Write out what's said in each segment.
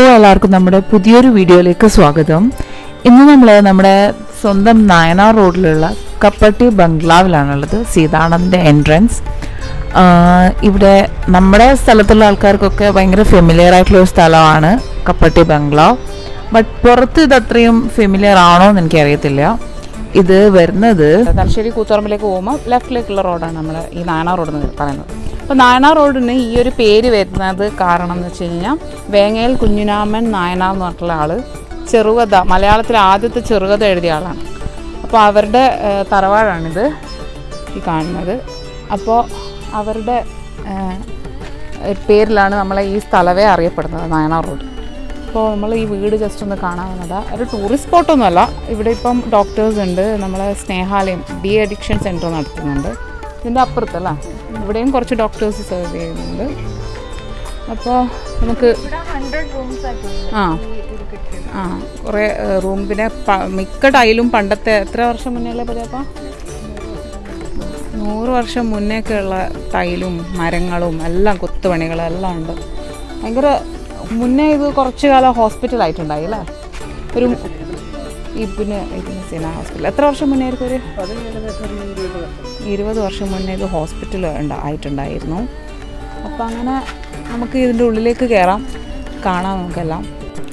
എല്ലാവർക്കും നമ്മുടെ പുതിയൊരു വീഡിയോയിലേക്ക് സ്വാഗതം ഇന്ന് നമ്മൾ നമ്മുടെ സ്വന്തം നയനാർ റോഡിലുള്ള കപ്പട്ടി ബംഗ്ലാവിലാണുള്ളത് സീതാണന്ദിൻ്റെ എൻട്രൻസ് ഇവിടെ നമ്മുടെ സ്ഥലത്തുള്ള ആൾക്കാർക്കൊക്കെ ഭയങ്കര ഫെമിലിയർ ആയിട്ടുള്ള ഒരു സ്ഥലമാണ് കപ്പട്ടി ബംഗ്ലാവ് ബട്ട് പുറത്ത് ഇത് അത്രയും ഫെമിലിയർ ആണോ എന്ന് എനിക്കറിയത്തില്ല ഇത് വരുന്നത് തലശ്ശേരി കൂത്തുപറമ്പിലേക്ക് പോകുമ്പോൾ ലെഫ്റ്റിലേക്കുള്ള റോഡാണ് നമ്മൾ ഈ നായനാർ റോഡ് എന്ന് പറയുന്നത് അപ്പോൾ നായനാർ റോഡിന് ഈ ഒരു പേര് വരുന്നത് കാരണം എന്ന് വെച്ച് കഴിഞ്ഞാൽ വേങ്ങയിൽ കുഞ്ഞുനാമൻ നായനാർ എന്ന് പറഞ്ഞിട്ടുള്ള ആൾ ചെറുകഥ മലയാളത്തിലെ ആദ്യത്തെ ചെറുകഥ എഴുതിയ ആളാണ് അപ്പോൾ അവരുടെ ഏഹ്, തറവാടാണിത് ഈ കാണുന്നത് അപ്പോൾ അവരുടെ ഏഹ്, പേരിലാണ് നമ്മളെ ഈ സ്ഥലവേ അറിയപ്പെടുന്നത് നായനാർ റോഡ് അപ്പോൾ നമ്മൾ ഈ വീട് ജസ്റ്റ് ഒന്ന് കാണാൻ വന്നതാ ഒരു ടൂറിസ്റ്റ് സ്പോട്ടൊന്നുമല്ല ഇവിടെ ഇപ്പം ഡോക്ടേഴ്സ് ഉണ്ട് നമ്മളെ സ്നേഹാലയം ഡി അഡിക്ഷൻ സെൻറ്റർ നടത്തുന്നുണ്ട് ഇതിൻ്റെ അപ്പുറത്തല്ല ഇവിടെയും കുറച്ച് ഡോക്ടേഴ്സ് സെർവ് ചെയ്യുന്നുണ്ട് അപ്പോൾ നമുക്ക് ആ ആ കുറേ റൂം പിന്നെ പ- മിക്ക ടൈലും പണ്ടത്തെ എത്ര വർഷം മുന്നേ ഉള്ള പതിയപ്പാ നൂറ് വർഷം മുന്നേക്കെ ഉള്ള ടൈലും മരങ്ങളും എല്ലാം കൊത്തുപണികളും എല്ലാം ഉണ്ട് ഭയങ്കര മുന്നേ ഇത് കുറച്ച് കാലം ഹോസ്പിറ്റൽ ആയിട്ടുണ്ടായി അല്ലേ ഒരു ഈ പിന്നെ ഇതിന് സീന ഹോസ്പിറ്റൽ എത്ര വർഷം മുന്നേ ആയിരിക്കും ഒരു ഇരുപത് വർഷം മുന്നേ ഇത് ഹോസ്പിറ്റൽ ആയിട്ടുണ്ടായിരുന്നു അപ്പം അങ്ങനെ നമുക്ക് ഇതിൻ്റെ ഉള്ളിലേക്ക് കയറാം കാണാം നമുക്കെല്ലാം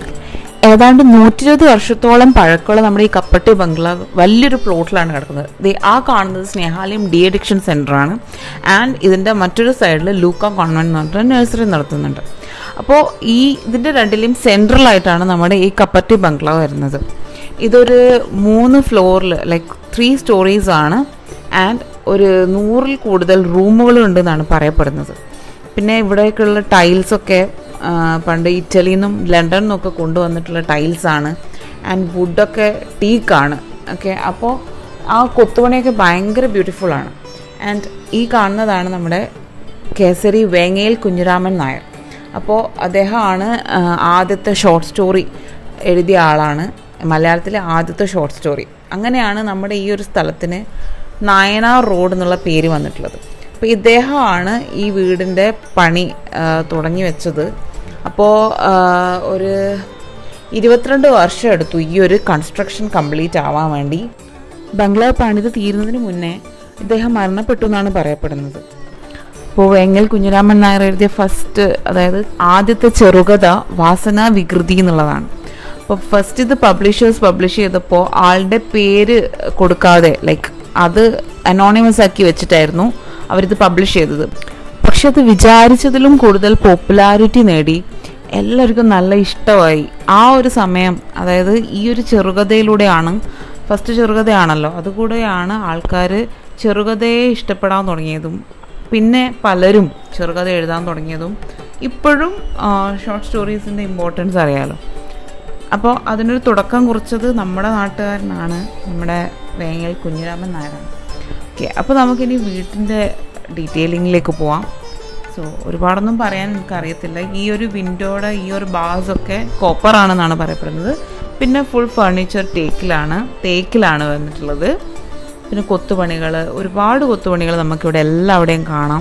ഏതാണ്ട് നൂറ്റി ഇരുപത് വർഷത്തോളം പഴക്കമുള്ള നമ്മുടെ ഈ കപ്പട്ടി ബംഗ്ലാവ് വലിയൊരു പ്ലോട്ടിലാണ് കിടക്കുന്നത് ദേ ആ കാണുന്നത് സ്നേഹാലയം ഡി അഡിക്ഷൻ സെൻ്ററാണ് ആൻഡ് ഇതിൻ്റെ മറ്റൊരു സൈഡിൽ ലൂക്ക കോൺവെൻറ്റ് എന്ന് പറഞ്ഞിട്ട് നഴ്സറി നടത്തുന്നുണ്ട് അപ്പോൾ ഈ ഇതിൻ്റെ രണ്ടിലെയും സെൻട്രലായിട്ടാണ് നമ്മുടെ ഈ കപ്പട്ടി ബംഗ്ലാവ് വരുന്നത് ഇതൊരു മൂന്ന് ഫ്ലോറിൽ ലൈക്ക് ത്രീ സ്റ്റോറീസ് ആണ് ആൻഡ് ഒരു നൂറിൽ കൂടുതൽ റൂമുകളുണ്ടെന്നാണ് പറയപ്പെടുന്നത് പിന്നെ ഇവിടേക്കുള്ള ടൈൽസൊക്കെ ആ, പണ്ട് ഇറ്റലിയിൽ നിന്നും ലണ്ടനിൽ നിന്നൊക്കെ കൊണ്ടുവന്നിട്ടുള്ള ടൈൽസാണ് ആൻഡ് വുഡൊക്കെ ടീക്കാണ് ഓക്കെ അപ്പോൾ ആ കൊത്തുപണിയൊക്കെ ഭയങ്കര ബ്യൂട്ടിഫുൾ ആണ് ആൻഡ് ഈ കാണുന്നതാണ് നമ്മുടെ കേസരി വേങ്ങയിൽ കുഞ്ഞിരാമൻ നായർ അപ്പോൾ അദ്ദേഹമാണ് ആ, ആദ്യത്തെ ഷോർട്ട് സ്റ്റോറി എഴുതിയ ആളാണ് മലയാളത്തിലെ ആദ്യത്തെ ഷോർട്ട് സ്റ്റോറി അങ്ങനെയാണ് നമ്മുടെ ഈ ഒരു സ്ഥലത്തിന് നായനാർ റോഡ് എന്നുള്ള പേര് വന്നിട്ടുള്ളത് അപ്പോൾ ഇദ്ദേഹമാണ് ഈ വീടിൻ്റെ പണി ആ, തുടങ്ങി വെച്ചത് അപ്പോൾ ആ, ഒരു ഇരുപത്തിരണ്ട് വർഷം എടുത്തു ഈ ഒരു കൺസ്ട്രക്ഷൻ കംപ്ലീറ്റ് ആവാൻ വേണ്ടി ബംഗ്ലാവ് പണിത് തീരുന്നതിന് മുന്നേ ഇദ്ദേഹം മരണപ്പെട്ടു എന്നാണ് പറയപ്പെടുന്നത് അപ്പോൾ വേങ്ങൽ കുഞ്ഞിരാമൻ നായർ എഴുതിയ ഫസ്റ്റ് അതായത് ആദ്യത്തെ ചെറുകഥ വാസന വികൃതി എന്നുള്ളതാണ് അപ്പോൾ ഫസ്റ്റ് ഇത് പബ്ലിഷേഴ്സ് പബ്ലിഷ് ചെയ്തപ്പോൾ ആളുടെ പേര് കൊടുക്കാതെ ലൈക്ക് അത് അനോണിമസ് ആക്കി വെച്ചിട്ടായിരുന്നു അവരിത് പബ്ലിഷ് ചെയ്തത് പക്ഷെ അത് വിചാരിച്ചതിലും കൂടുതൽ പോപ്പുലാരിറ്റി നേടി എല്ലാവർക്കും നല്ല ഇഷ്ടമായി ആ ഒരു സമയം അതായത് ഈ ഒരു ചെറുകഥയിലൂടെയാണ് ഫസ്റ്റ് ചെറുകഥയാണല്ലോ അതുകൂടെയാണ് ആൾക്കാർ ചെറുകഥയെ ഇഷ്ടപ്പെടാൻ തുടങ്ങിയതും പിന്നെ പലരും ചെറുകഥ എഴുതാൻ തുടങ്ങിയതും ഇപ്പോഴും ഷോർട്ട് സ്റ്റോറീസിൻ്റെ ഇമ്പോർട്ടൻസ് അറിയാലോ അപ്പോൾ അതിനൊരു തുടക്കം കുറിച്ചത് നമ്മുടെ നാട്ടുകാരനാണ് നമ്മുടെ വേങ്ങൽ കുഞ്ഞിരാമൻ നായരാണ് ഓക്കെ അപ്പോൾ നമുക്കിനി വീട്ടിൻ്റെ ഡീറ്റെയിലിങ്ങിലേക്ക് പോവാം സോ ഒരുപാടൊന്നും പറയാൻ എനിക്കറിയത്തില്ല ഈ ഒരു വിൻഡോയുടെ ഈ ഒരു ബാസ് ഒക്കെ കോപ്പറാണെന്നാണ് പറയപ്പെടുന്നത് പിന്നെ ഫുൾ ഫർണിച്ചർ ടേക്കിലാണ് തേക്കിലാണ് വന്നിട്ടുള്ളത് പിന്നെ കൊത്തുപണികൾ ഒരുപാട് കൊത്തുപണികൾ നമുക്കിവിടെ എല്ലാവിടെയും കാണാം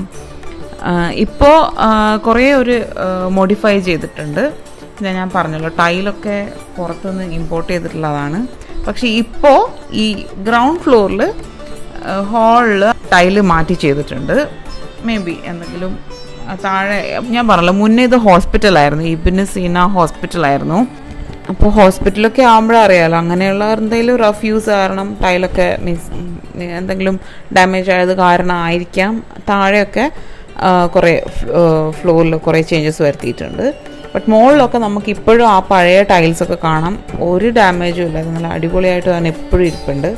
ഇപ്പോൾ കുറേ ഒരു മോഡിഫൈ ചെയ്തിട്ടുണ്ട് പിന്നെ ഞാൻ പറഞ്ഞല്ലോ ടൈലൊക്കെ പുറത്തുനിന്ന് ഇമ്പോർട്ട് ചെയ്തിട്ടുള്ളതാണ് പക്ഷേ ഇപ്പോൾ ഈ ഗ്രൗണ്ട് ഫ്ലോറിൽ ഹാളിൽ ടൈല് മാറ്റി ചെയ്തിട്ടുണ്ട് മേ ബി എന്തെങ്കിലും ആ, താഴെ ഞാൻ പറഞ്ഞല്ലോ മുന്നേ ഇത് ഹോസ്പിറ്റലായിരുന്നു ഇബിന് സീന ഹോസ്പിറ്റലായിരുന്നു അപ്പോൾ ഹോസ്പിറ്റലൊക്കെ ആകുമ്പോഴേ അറിയാലോ അങ്ങനെയുള്ള എന്തെങ്കിലും റഫ് യൂസ് കാരണം ടൈലൊക്കെ മീൻസ് എന്തെങ്കിലും ഡാമേജ് ആയത് കാരണം ആയിരിക്കാം താഴെയൊക്കെ ആ, കുറേ ഫ്ലോറിൽ കുറേ ചേഞ്ചസ് വരുത്തിയിട്ടുണ്ട് ബട്ട് മുകളിലൊക്കെ നമുക്ക് ഇപ്പോഴും ആ പഴയ ടൈൽസൊക്കെ കാണാം ഒരു ഡാമേജും ഇല്ല അത് നല്ല അടിപൊളിയായിട്ട് തന്നെ എപ്പോഴും ഇരിപ്പുണ്ട്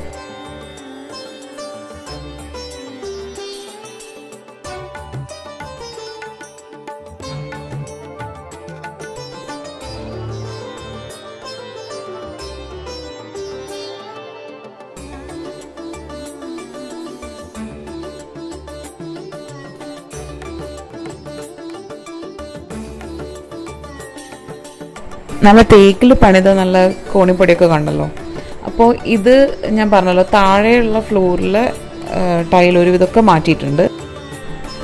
നല്ല തേക്കിൽ പണിത നല്ല കോണിപ്പൊടിയൊക്കെ കണ്ടല്ലോ അപ്പോൾ ഇത് ഞാൻ പറഞ്ഞല്ലോ താഴെയുള്ള ഫ്ലോറിൽ ടൈൽ ഒരുവിധമൊക്കെ മാറ്റിയിട്ടുണ്ട്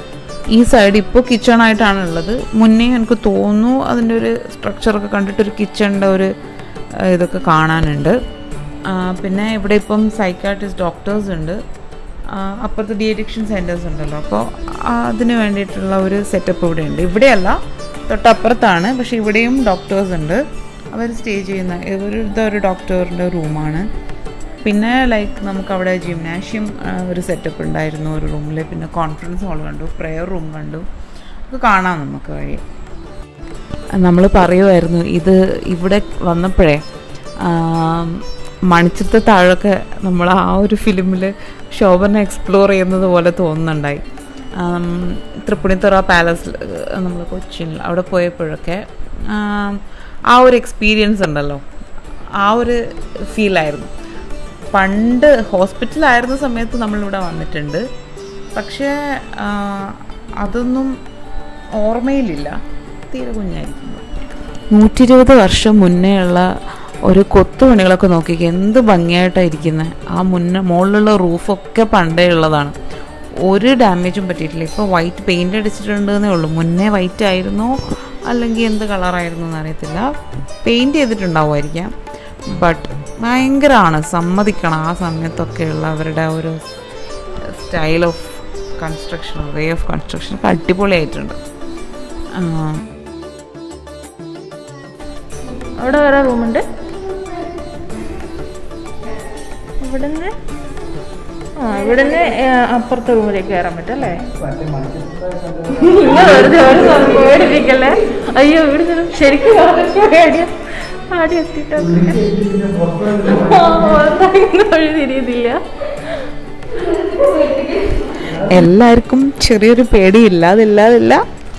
ഈ സൈഡ് ഇപ്പോൾ കിച്ചൺ ആയിട്ടാണ് ഉള്ളത് മുന്നേ എനിക്ക് തോന്നുന്നു അതിൻ്റെ ഒരു സ്ട്രക്ചറൊക്കെ കണ്ടിട്ട് ഒരു കിച്ചണിൻ്റെ ഒരു ആ, ഇതൊക്കെ കാണാനുണ്ട് ആ, പിന്നെ ഇവിടെ ഇപ്പം സൈക്കാട്രിസ്റ്റ് ഡോക്ടേഴ്സ് ഉണ്ട് ആ, അപ്പുറത്ത് ഡിയഡിക്ഷൻ സെൻറ്റേഴ്സ് ഉണ്ടല്ലോ അപ്പോൾ അതിന് വേണ്ടിയിട്ടുള്ള ഒരു സെറ്റപ്പ് ഇവിടെ ഉണ്ട് ഇവിടെയല്ല തൊട്ടപ്പുറത്താണ് പക്ഷേ ഇവിടെയും ഡോക്ടേഴ്സ് ഉണ്ട് അവർ സ്റ്റേ ചെയ്യുന്ന ഇവരുടെ ഒരു ഡോക്ടറിൻ്റെ റൂമാണ് പിന്നെ ലൈക്ക് നമുക്ക് അവിടെ ജിംനാഷ്യം ഒരു സെറ്റപ്പ് ഉണ്ടായിരുന്നു ഒരു റൂമിൽ പിന്നെ കോൺഫറൻസ് ഹാൾ കണ്ടു പ്രെയർ റൂം കണ്ടു അത് കാണാം നമുക്ക് വഴി നമ്മൾ പറയുമായിരുന്നു ഇത് ഇവിടെ വന്നപ്പോഴേ ആം, മണിച്ചിത്ര താഴൊക്കെ നമ്മൾ ആ ഒരു ഫിലിമിൽ ശോഭന എക്സ്പ്ലോർ ചെയ്യുന്നത് പോലെ തോന്നുന്നുണ്ടായി ആം, തൃപ്പൂണിത്തുറ പാലസിൽ നമ്മൾ കൊച്ചിയിൽ അവിടെ പോയപ്പോഴൊക്കെ ആം, ആ ഒരു എക്സ്പീരിയൻസ് ഉണ്ടല്ലോ ആ ഒരു ഫീലായിരുന്നു പണ്ട് ഹോസ്പിറ്റലായിരുന്ന സമയത്ത് നമ്മളിവിടെ വന്നിട്ടുണ്ട് പക്ഷേ ആ, അതൊന്നും ഓർമ്മയിലില്ല തീരെ കുഞ്ഞായിരിക്കുമ്പോൾ നൂറ്റി ഇരുപത് വർഷം മുന്നേ ഉള്ള ഒരു കൊത്തുപണികളൊക്കെ നോക്കിക്കുക എന്ത് ഭംഗിയായിട്ടാണ് ഇരിക്കുന്നത് ആ മുന്നേ മുകളിലുള്ള റൂഫൊക്കെ പണ്ടേ ഉള്ളതാണ് ഒരു ഡാമേജും പറ്റിയിട്ടില്ല ഇപ്പോൾ വൈറ്റ് പെയിൻ്റ് അടിച്ചിട്ടുണ്ടെന്നേ ഉള്ളൂ മുന്നേ വൈറ്റ് ആയിരുന്നോ അല്ലെങ്കിൽ എന്ത് കളറായിരുന്നു എന്ന് അറിയത്തില്ല പെയിൻറ് ചെയ്തിട്ടുണ്ടാവുമായിരിക്കാം ബട്ട് ഭയങ്കരമാണ് സമ്മതിക്കണം ആ സമയത്തൊക്കെയുള്ള അവരുടെ ഒരു style of construction way of construction ഒക്കെ അടിപൊളിയായിട്ടുണ്ട് ആ, അവിടെ വേറെ റൂമുണ്ട് ഇവിടുന്ന് ആ ഇവിടുന്ന് ഏ, അപ്പുറത്തെ റൂമിലേക്ക് കയറാൻ പറ്റും അല്ലേ നിങ്ങൾ വെറുതെ ഒരു സ്ഥലം പേടിപ്പിക്കല്ലേ അയ്യോ ഇവിടുന്ന് ശരിക്കും പറഞ്ഞപ്പോ പേടിയാ ആടി എത്തിയിട്ടൊക്കെ വഴി തിരിയുന്നില്ല എല്ലാവർക്കും ചെറിയൊരു പേടി ഇല്ലാതില്ലാതില്ല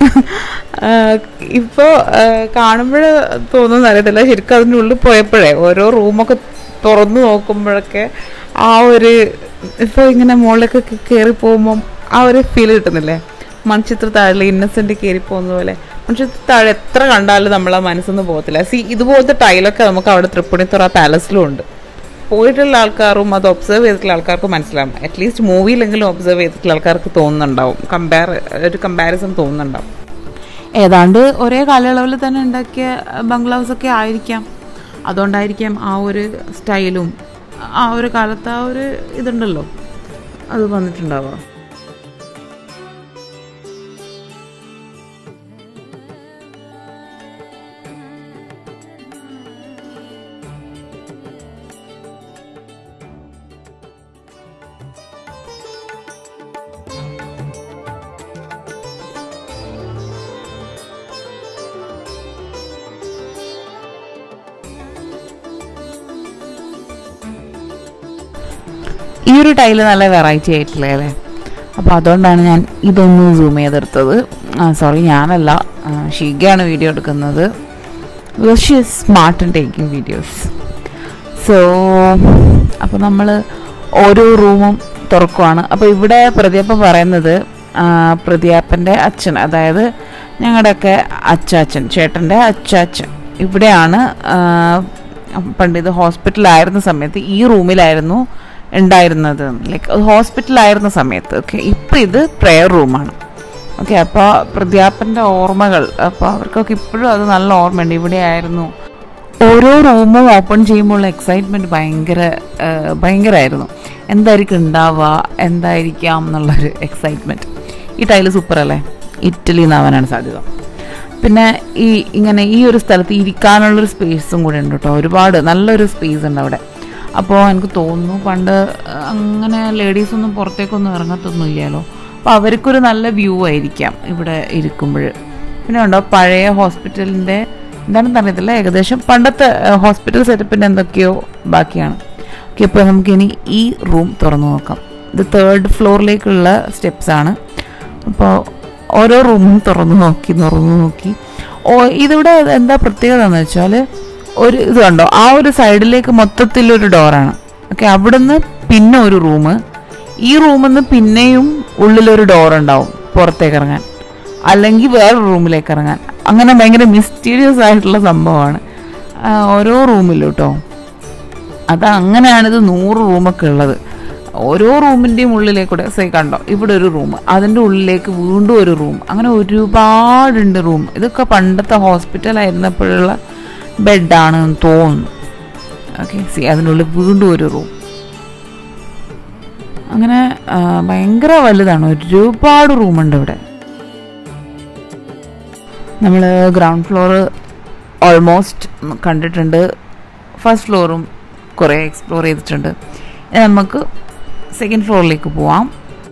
ഇപ്പോൾ കാണുമ്പോൾ തോന്നുന്നു അറിയത്തില്ല ശരിക്കും അതിൻ്റെ ഉള്ളിൽ പോയപ്പോഴേ ഓരോ റൂമൊക്കെ തുറന്നു നോക്കുമ്പോഴൊക്കെ ആ ഒരു ഇപ്പോൾ ഇങ്ങനെ മുകളിലൊക്കെ കയറി പോകുമ്പം ആ ഒരു ഫീൽ കിട്ടുന്നില്ലേ മൺചിത്ര താഴെ ഇന്നസെൻ്റ് കയറി പോകുന്ന പോലെ മൺചിത്ര താഴെ എത്ര കണ്ടാലും നമ്മളെ മനസ്സൊന്നും പോകത്തില്ല സി ഇതുപോലത്തെ ടൈലൊക്കെ നമുക്ക് അവിടെ തൃപ്പൂണിത്തുറ പാലസിലും ഉണ്ട് പോയിട്ടുള്ള ആൾക്കാരും അത് ഒബ്സർവ് ചെയ്തിട്ടുള്ള ആൾക്കാർക്ക് മനസ്സിലാവും അറ്റ്ലീസ്റ്റ് മൂവിയിലെങ്കിലും ഒബ്സർവ് ചെയ്തിട്ടുള്ള ആൾക്കാർക്ക് തോന്നുന്നുണ്ടാവും കമ്പയർ ഒരു കമ്പാരിസൺ തോന്നുന്നുണ്ടാവും ഏതാണ്ട് ഒരേ കാലയളവിൽ തന്നെ ഉണ്ടാക്കിയ ബംഗ്ലാവ്സ് ഒക്കെ ആയിരിക്കാം അതുകൊണ്ടായിരിക്കാം ആ ഒരു സ്റ്റൈലും ആ ഒരു കാലത്ത് ആ ഒരു ഇതുണ്ടല്ലോ അത് വന്നിട്ടുണ്ടാവുക ഈ ഒരു ടൈല് നല്ല വെറൈറ്റി ആയിട്ടുള്ള അല്ലേ അപ്പോൾ അതുകൊണ്ടാണ് ഞാൻ ഇതൊന്ന് സൂം ചെയ്തെടുത്തത് സോറി ഞാനല്ല ആ, ഷിഗയാണ് വീഡിയോ എടുക്കുന്നത് she smart and taking videos so അപ്പോൾ നമ്മൾ ഓരോ റൂമും തുറക്കുവാണ് അപ്പോൾ ഇവിടെ പ്രദീപ് പറയുന്നത് ആ, പ്രദീപൻ്റെ അച്ഛൻ അതായത് ഞങ്ങളുടെയൊക്കെ അച്ചാച്ചൻ ചേട്ടൻ്റെ അച്ചാച്ചൻ ഇവിടെയാണ് ആ, പണ്ട് ഇത് ഹോസ്പിറ്റലായിരുന്ന സമയത്ത് ഈ റൂമിലായിരുന്നു ഉണ്ടായിരുന്നത് ലൈക്ക് ഹോസ്പിറ്റലായിരുന്ന സമയത്ത് ഓക്കെ ഇപ്പം ഇത് പ്രെയർ റൂമാണ് ഓക്കെ അപ്പോൾ പ്രദ്യാപൻ്റെ ഓർമ്മകൾ അപ്പോൾ അവർക്കൊക്കെ ഇപ്പോഴും അത് നല്ല ഓർമ്മയുണ്ട് ഇവിടെയായിരുന്നു ഓരോ റൂമും ഓപ്പൺ ചെയ്യുമ്പോൾ എക്സൈറ്റ്മെൻറ്റ് ഭയങ്കര ആ, ഭയങ്കരമായിരുന്നു എന്തായിരിക്കും ഉണ്ടാവുക എന്തായിരിക്കാം എന്നുള്ളൊരു എക്സൈറ്റ്മെൻറ്റ് ഈ ടൈല് സൂപ്പർ അല്ലേ ഇറ്റലി എന്നാവാനാണ് സാധ്യത പിന്നെ ഈ ഇങ്ങനെ ഈ ഒരു സ്ഥലത്ത് ഇരിക്കാനുള്ളൊരു സ്പേസും കൂടെ ഉണ്ട് കേട്ടോ ഒരുപാട് നല്ലൊരു സ്പേസ് ഉണ്ട് അവിടെ അപ്പോൾ എനിക്ക് തോന്നുന്നു പണ്ട് അങ്ങനെ ലേഡീസൊന്നും പുറത്തേക്കൊന്നും ഇറങ്ങത്തൊന്നും ഇല്ലല്ലോ അപ്പോൾ അവർക്കൊരു നല്ല വ്യൂ ആയിരിക്കാം ഇവിടെ ഇരിക്കുമ്പോൾ പിന്നെ ഉണ്ടോ പഴയ ഹോസ്പിറ്റലിൻ്റെ എന്താണെന്ന് അറിയത്തില്ല ഏകദേശം പണ്ടത്തെ ഹോസ്പിറ്റൽ സെറ്റപ്പിൻ്റെ എന്തൊക്കെയോ ബാക്കിയാണ് ഓക്കെ ഇപ്പോൾ നമുക്കിനി ഈ റൂം തുറന്നു നോക്കാം ഇത് തേർഡ് ഫ്ലോറിലേക്കുള്ള സ്റ്റെപ്സ് ആണ് അപ്പോൾ ഓരോ റൂമും തുറന്നു നോക്കി തുറന്നു നോക്കി ഓ ഇതിവിടെ എന്താ പ്രത്യേകത എന്ന് വെച്ചാൽ ഒരു ഇത് കണ്ടോ ആ ഒരു സൈഡിലേക്ക് മൊത്തത്തിലൊരു ഡോറാണ് ഓക്കെ അവിടുന്ന് പിന്നെ ഒരു റൂം ഈ റൂമിൽ നിന്ന് പിന്നെയും ഉള്ളിലൊരു ഡോർ ഉണ്ടാവും പുറത്തേക്ക് ഇറങ്ങാൻ അല്ലെങ്കിൽ വേറെ റൂമിലേക്ക് ഇറങ്ങാൻ അങ്ങനെ ഭയങ്കര മിസ്റ്റീരിയസ് ആയിട്ടുള്ള സംഭവമാണ് ആ, ഓരോ റൂമിലും കേട്ടോ അത് അങ്ങനെയാണ് ഇത് നൂറ് റൂമൊക്കെ ഉള്ളത് ഓരോ റൂമിൻ്റെയും ഉള്ളിലേക്കൂടെ സേ കണ്ടോ ഇവിടെ ഒരു റൂം അതിൻ്റെ ഉള്ളിലേക്ക് വീണ്ടും ഒരു റൂം അങ്ങനെ ഒരുപാടുണ്ട് റൂം ഇതൊക്കെ പണ്ടത്തെ ഹോസ്പിറ്റലായിരുന്നപ്പോഴുള്ള ബെഡാണെന്ന് തോന്നുന്നു ഓക്കെ സി അതിനുള്ളിൽ വീണ്ടും ഒരു റൂം അങ്ങനെ ആ, ഭയങ്കര വലുതാണ് ഒരുപാട് റൂമുണ്ട് ഇവിടെ നമ്മൾ ഗ്രൗണ്ട് ഫ്ലോർ ഓൾമോസ്റ്റ് കണ്ടിട്ടുണ്ട് ഫസ്റ്റ് ഫ്ലോറും കുറേ എക്സ്പ്ലോർ ചെയ്തിട്ടുണ്ട് ഇനി നമുക്ക് സെക്കൻഡ് ഫ്ലോറിലേക്ക് പോവാം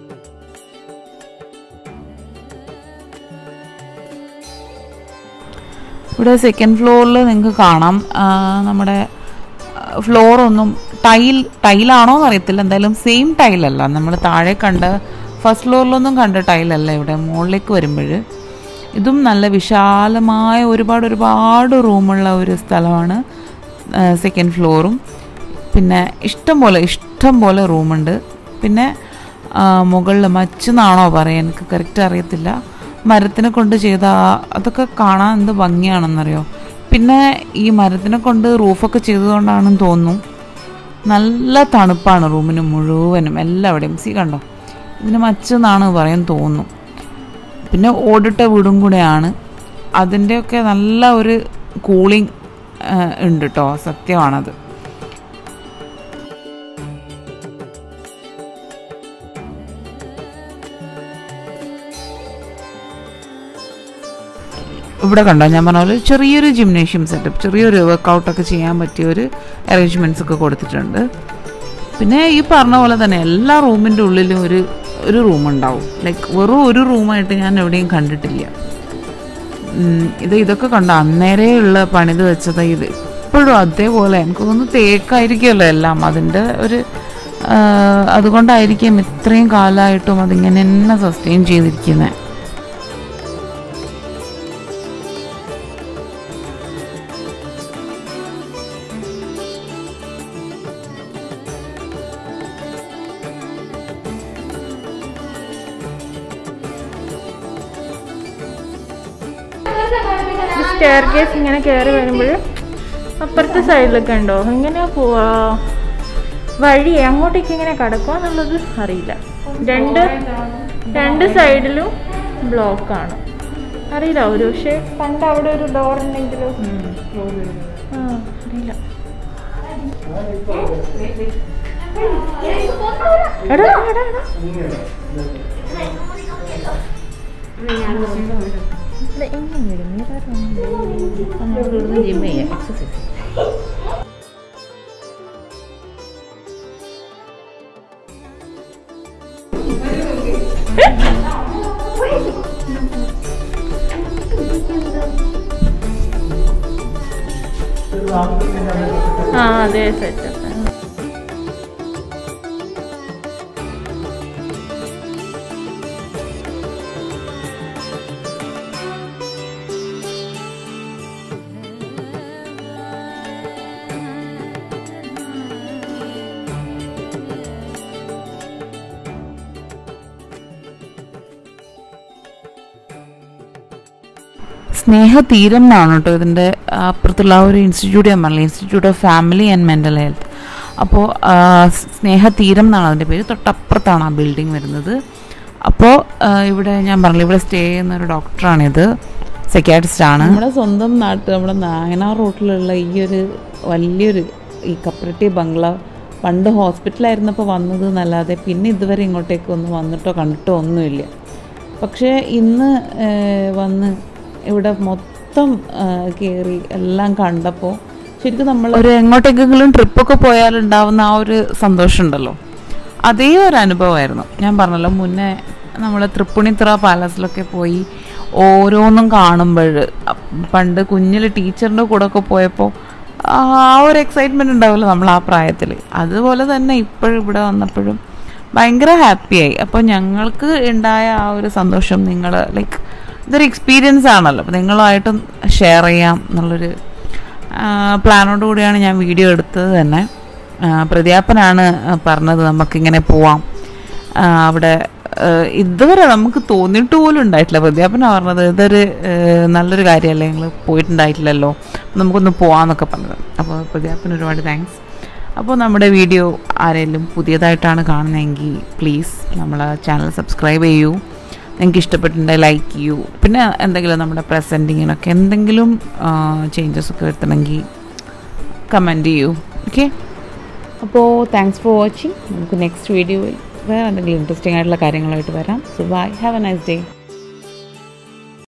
ഇവിടെ സെക്കൻഡ് ഫ്ലോറിൽ നിങ്ങൾക്ക് കാണാം ആ, നമ്മുടെ ഫ്ലോറൊന്നും ടൈൽ ടൈലാണോ എന്ന് അറിയത്തില്ല എന്തായാലും സെയിം ടൈലല്ല നമ്മൾ താഴെ കണ്ട ഫസ്റ്റ് ഫ്ലോറിലൊന്നും കണ്ട ടൈലല്ല ഇവിടെ മുകളിലേക്ക് വരുമ്പോൾ ഇതും നല്ല വിശാലമായ ഒരുപാട് ഒരുപാട് റൂമുള്ള ഒരു സ്ഥലമാണ് സെക്കൻഡ് ഫ്ലോറും പിന്നെ ഇഷ്ടം പോലെ ഇഷ്ടം പോലെ റൂമുണ്ട് പിന്നെ മുകളിൽ മച്ചെന്നാണോ പറയാൻ എനിക്ക് കറക്റ്റ് അറിയത്തില്ല മരത്തിനെ കൊണ്ട് ചെയ്ത ആ- അതൊക്കെ കാണാൻ എന്ത് ഭംഗിയാണെന്നറിയോ പിന്നെ ഈ മരത്തിനെ കൊണ്ട് റൂഫൊക്കെ ചെയ്തതുകൊണ്ടാണെന്ന് തോന്നുന്നു നല്ല തണുപ്പാണ് റൂമിന് മുഴുവനും എല്ലാവിടെയും സി കണ്ടോ ഇതിന് മച്ചെന്നാണ് പറയാൻ തോന്നുന്നു പിന്നെ ഓടിട്ട വീടും കൂടെയാണ് അതിൻ്റെയൊക്കെ നല്ല ഒരു കൂളിംഗ് ഉണ്ട് കേട്ടോ സത്യമാണത് ഇവിടെ കണ്ടോ ഞാൻ പറഞ്ഞ പോലെ ചെറിയൊരു ജിംനേഷ്യം സെറ്റപ്പ് ചെറിയൊരു വർക്കൗട്ടൊക്കെ ചെയ്യാൻ പറ്റിയ ഒരു അറേഞ്ച്മെൻറ്റ്സ് ഒക്കെ കൊടുത്തിട്ടുണ്ട് പിന്നെ ഈ പറഞ്ഞ പോലെ തന്നെ എല്ലാ റൂമിൻ്റെ ഉള്ളിലും ഒരു ഒരു റൂം ഉണ്ടാവും ലൈക്ക് വെറും ഒരു റൂമായിട്ട് ഞാൻ എവിടെയും കണ്ടിട്ടില്ല ഉം, ഇത് ഇതൊക്കെ കണ്ടോ അന്നേരേ ഉള്ള പണിത് വെച്ചത് ഇത് ഇപ്പോഴും അതേപോലെ എനിക്ക് തോന്നുന്നു തേക്കായിരിക്കുമല്ലോ എല്ലാം അതിൻ്റെ ഒരു ആ, അതുകൊണ്ടായിരിക്കും ഇത്രയും കാലമായിട്ടും അതിങ്ങനെ തന്നെ സസ്റ്റെയിൻ ചെയ്തിരിക്കുന്നത് സ്റ്റെയർ കേസ് ഇങ്ങനെ കയറി വരുമ്പോൾ അപ്പുറത്തെ സൈഡിലൊക്കെ ഉണ്ടോ എങ്ങനെയാ പോവാ വഴി അങ്ങോട്ടേക്ക് എങ്ങനെ കടക്കുക എന്നുള്ളത് അറിയില്ല രണ്ട് രണ്ട് സൈഡിലും ബ്ലോക്കാണ് അറിയില്ല ഒരു പക്ഷേ പണ്ട് അവിടെ ഒരു ഡോർ ഉണ്ടെങ്കിലോ ആ അറിയില്ല എടാ എടാ എടാ ഇത് എങ്ങനെ വരും? mirror ഒന്നും ഇല്ല. ആ അതെ സെറ്റപ്പ് സ്നേഹതീരം എന്നാണ് കേട്ടോ ഇതിൻ്റെ അപ്പുറത്തുള്ള ആ ഒരു ഇൻസ്റ്റിറ്റ്യൂട്ട് ഞാൻ പറഞ്ഞില്ല institute of family and mental health അപ്പോൾ സ്നേഹതീരം എന്നാണ് അതിൻ്റെ പേര് തൊട്ടപ്പുറത്താണ് ആ ബിൽഡിംഗ് വരുന്നത് അപ്പോൾ ഇവിടെ ഞാൻ പറഞ്ഞില്ല ഇവിടെ സ്റ്റേ ചെയ്യുന്ന ഒരു ഡോക്ടറാണിത് സെക്യാട്രിസ്റ്റ് ആണ് നമ്മുടെ സ്വന്തം നാട്ട് നമ്മുടെ നായനാർ റോട്ടിലുള്ള ഈ ഒരു വലിയൊരു ഈ കപ്പറേറ്റീവ് ബംഗ്ലാവ് പണ്ട് ഹോസ്പിറ്റലായിരുന്നപ്പോൾ വന്നത് എന്നല്ലാതെ പിന്നെ ഇതുവരെ ഇങ്ങോട്ടേക്ക് ഒന്ന് വന്നിട്ടോ കണ്ടിട്ടോ ഒന്നുമില്ല പക്ഷേ ഇന്ന് ഏഹ്, വന്ന് ഇവിടെ മൊത്തം കയറി എല്ലാം കണ്ടപ്പോൾ ശരിക്കും നമ്മൾ ഒരു എങ്ങോട്ടെങ്കിലും ട്രിപ്പൊക്കെ പോയാൽ ഉണ്ടാവുന്ന ആ ഒരു സന്തോഷം ഉണ്ടല്ലോ അതേ ഒരു അനുഭവമായിരുന്നു ഞാൻ പറഞ്ഞല്ലോ മുന്നേ നമ്മൾ തൃപ്പുണിത്തുറ പാലസിലൊക്കെ പോയി ഓരോന്നും കാണുമ്പോൾ പണ്ട് കുഞ്ഞിൽ ടീച്ചറിൻ്റെ കൂടെ ഒക്കെ പോയപ്പോൾ ആ ഒരു എക്സൈറ്റ്മെൻറ്റ് ഉണ്ടാവുമല്ലോ നമ്മൾ ആ പ്രായത്തിൽ അതുപോലെ തന്നെ ഇപ്പോഴും ഇവിടെ വന്നപ്പോഴും ഭയങ്കര ഹാപ്പിയായി അപ്പോൾ ഞങ്ങൾക്ക് ഉണ്ടായ ആ ഒരു സന്തോഷം നിങ്ങൾ ലൈക്ക് ഇതൊരു എക്സ്പീരിയൻസ് ആണല്ലോ അപ്പോൾ നിങ്ങളുമായിട്ടും ഷെയർ ചെയ്യാം എന്നുള്ളൊരു പ്ലാനോട് കൂടിയാണ് ഞാൻ വീഡിയോ എടുത്തത് തന്നെ ആ, പ്രത്യാപ്പനാണ് പറഞ്ഞത് നമുക്കിങ്ങനെ പോവാം ആ, അവിടെ ആ, ഇതുവരെ നമുക്ക് തോന്നിയിട്ട് പോലും ഉണ്ടായിട്ടില്ല പ്രത്യാപ്പന പറഞ്ഞത് ഇതൊരു ആ, നല്ലൊരു കാര്യമല്ലേ നിങ്ങൾ പോയിട്ടുണ്ടായിട്ടില്ലല്ലോ നമുക്കൊന്ന് പോവാന്നൊക്കെ പറഞ്ഞത് അപ്പോൾ പ്രത്യാപ്പന് ഒരുപാട് താങ്ക്സ് അപ്പോൾ നമ്മുടെ വീഡിയോ ആരെങ്കിലും പുതിയതായിട്ടാണ് കാണുന്നതെങ്കിൽ പ്ലീസ് നമ്മളെ ചാനൽ സബ്സ്ക്രൈബ് ചെയ്യൂ നിങ്ങൾക്ക് ഇഷ്ടപ്പെട്ടിട്ടുണ്ടെങ്കിൽ ലൈക്ക് ചെയ്യൂ പിന്നെ എന്തെങ്കിലും നമ്മുടെ പ്രസൻറ്റിങ്ങിനൊക്കെ എന്തെങ്കിലും ചേഞ്ചസ് ഒക്കെ വരുത്തണമെങ്കിൽ കമൻറ്റ് ചെയ്യൂ ഓക്കെ അപ്പോൾ താങ്ക്സ് ഫോർ വാച്ചിങ് നമുക്ക് നെക്സ്റ്റ് വീഡിയോയിൽ വേറെ എന്തെങ്കിലും ഇൻട്രസ്റ്റിംഗ് ആയിട്ടുള്ള കാര്യങ്ങളായിട്ട് വരാം so bye have a nice day